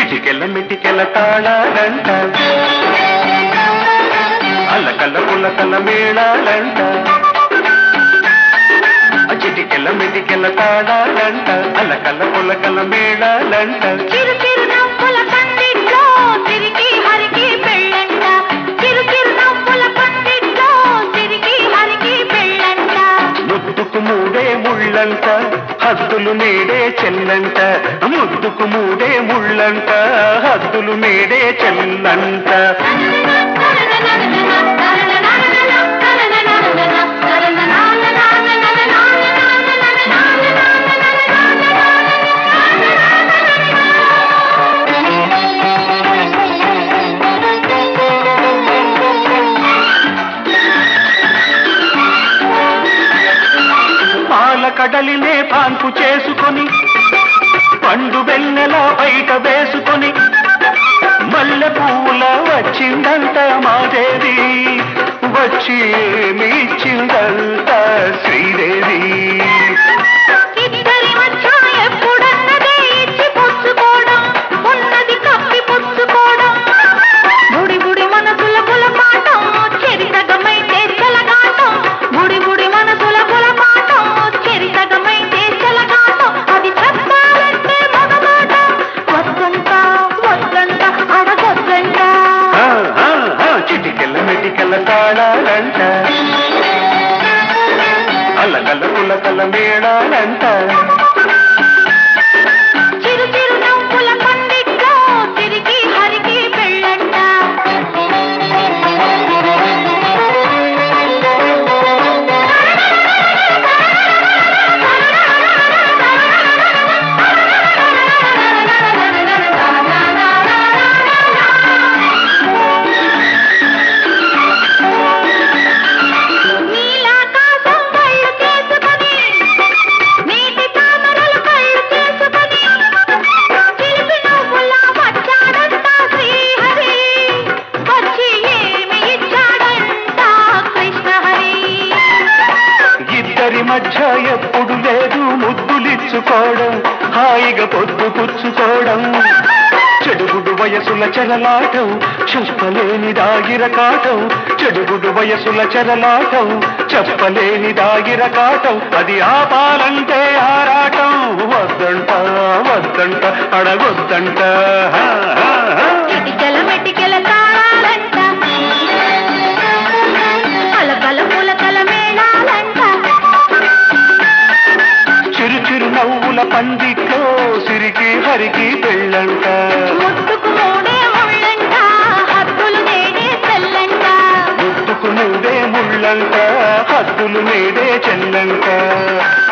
చిటికెల మిటికెల తాళాలంట అల్లకల్ల పుల్లకల్ల మేళాలంట చిటికెల మిటికెల తాళాలంట అల్లకల్ల పుల్లకల్ల మేళాలంట చిరు చిరు నవ్వుల పందిట్లో తిరిగి హరికి పెళ్ళంట చిరు చిరు నవ్వుల పందిట్లో తిరిగి హరికి పెళ్ళంట ముద్దుకు మూడే ముళ్ళంట హద్దులు నేడే చెల్లంట ముద్దుకు మూడే ముళ్ళంట హద్దులు నేడే చెల్లంట పాల కడలినే పాన్పు చేసుకొని పండు వెన్నెల బయట వేసుకొని మల్లె పువ్వుల వచ్చిందంట మాదేవి వచ్చి ఏమి ఇచ్చిందంట శ్రీదేవి ఇద్దరి మధ్య ఎప్పుడన్నదే ఇచ్చి పుచ్చుకోవడం ఉన్నది కప్పి పుచ్చుకోవడం బుడి బుడి మనసుల గులపాటం చెరితగమైతే చెలగాటం బుడి బుడి మనసుల గులపాటం చెరితగమైతే చెలగాటం అది చెప్పాలంటే మగమాట వద్దంట వద్దంట అడగొద్దంట ఆ, ఆ, ఆ, చిటికెల మెటికెల తాళాలంట అల్లకల్ల పుల్లకల్ల మేళాలంట చిరు చిరు నవ్వుల పండిట్లో తిరిగి హరికి పెళ్ళంట నీలాకాశం కళ్ళు చేసుకొని నీటి తామరలు కళ్ళు చేసుకొని చిలిపి నువ్వులా వచ్చాడంట శ్రీహరి వచ్చి ఏమి ఇచ్చాడంట కృష్ణహరి ఇద్దరి మధ్య ఎప్పుడు లేదు ముద్దులిచ్చుకోవడం హాయిగా పొద్దు పుచ్చుకోవడం చెడుగుడు వయసుల చెరలాటం చెప్పలేని దాగిరకాటం చెడుగుడు వయసుల చెరలాటం చెప్పలేని దాగిరకాటం అది ఆపాలంటే ఆరాటం వద్దంట వద్దంట అడగొద్దంట హా, హా, హా. చిటికెల మెటికెల తాళాలంట అలకల పులకల మేళాలంట చిరు చిరు నవ్వుల పందిట్లో సిరికి హరికి పెళ్ళంట ముద్దుకు మూడే ముళ్ళంట హద్దులు నేడే చెల్లంట గుర్తుకు నువ్వే ముళ్ళంట హద్దులు నేడే చెల్లంట